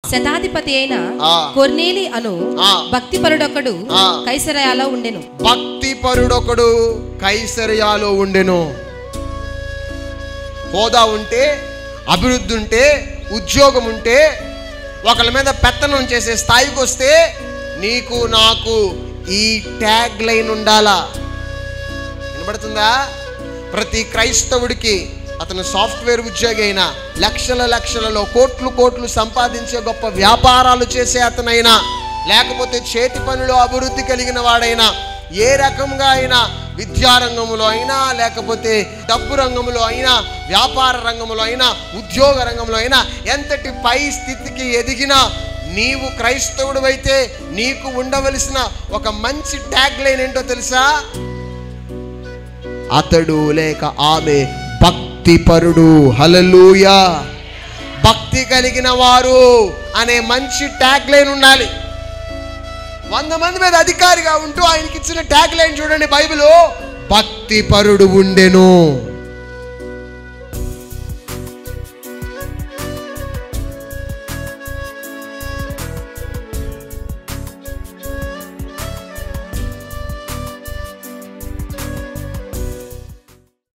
శతాధిపతి అయిన ఆ. కొర్నేలి అను ఆ. భక్తిపరుడొకడు ఆ. కైసరయాలో ఉండెను భక్తి పరుడొకడు కైసరియాలో ఉండెను హోదా ఉంటే అభివృద్ధి ఉంటే ఉద్యోగం ఉంటే ఒకళ్ళ మీద పెత్తనం చేసే స్థాయికి వస్తే నీకు నాకు ఈ ట్యాగ్ లైన్ ఉండాలా వినబడుతుందా ప్రతి క్రైస్తవుడికి అతను సాఫ్ట్వేర్ ఉద్యోగి అయినా లక్షల లక్షలలో కోట్లు కోట్లు సంపాదించే గొప్ప వ్యాపారాలు చేసే అతనైనా లేకపోతే చేతి పనిలో అభివృద్ధి కలిగిన వాడైనా ఏ రకంగా అయినా విద్యారంగంలో అయినా లేకపోతే డబ్బు రంగంలో అయినా వ్యాపార రంగంలో అయినా ఉద్యోగ రంగంలో అయినా ఎంతటి పై స్థితికి ఎదిగినా నీవు క్రైస్తవుడు అయితే నీకు ఉండవలసిన ఒక మంచి ట్యాగ్ లైన్ ఏంటో తెలుసా అతడు లేక ఆమె భక్తిపరుడు హలలుయా భక్తి కలిగిన వారు అనే మంచి ట్యాగ్ లైన్ ఉండాలి వంద మంది మీద అధికారిగా ఉంటూ ఆయనకి ఇచ్చిన ట్యాగ్ లైన్ చూడండి బైబిల్ భక్తిపరుడు ఉండెను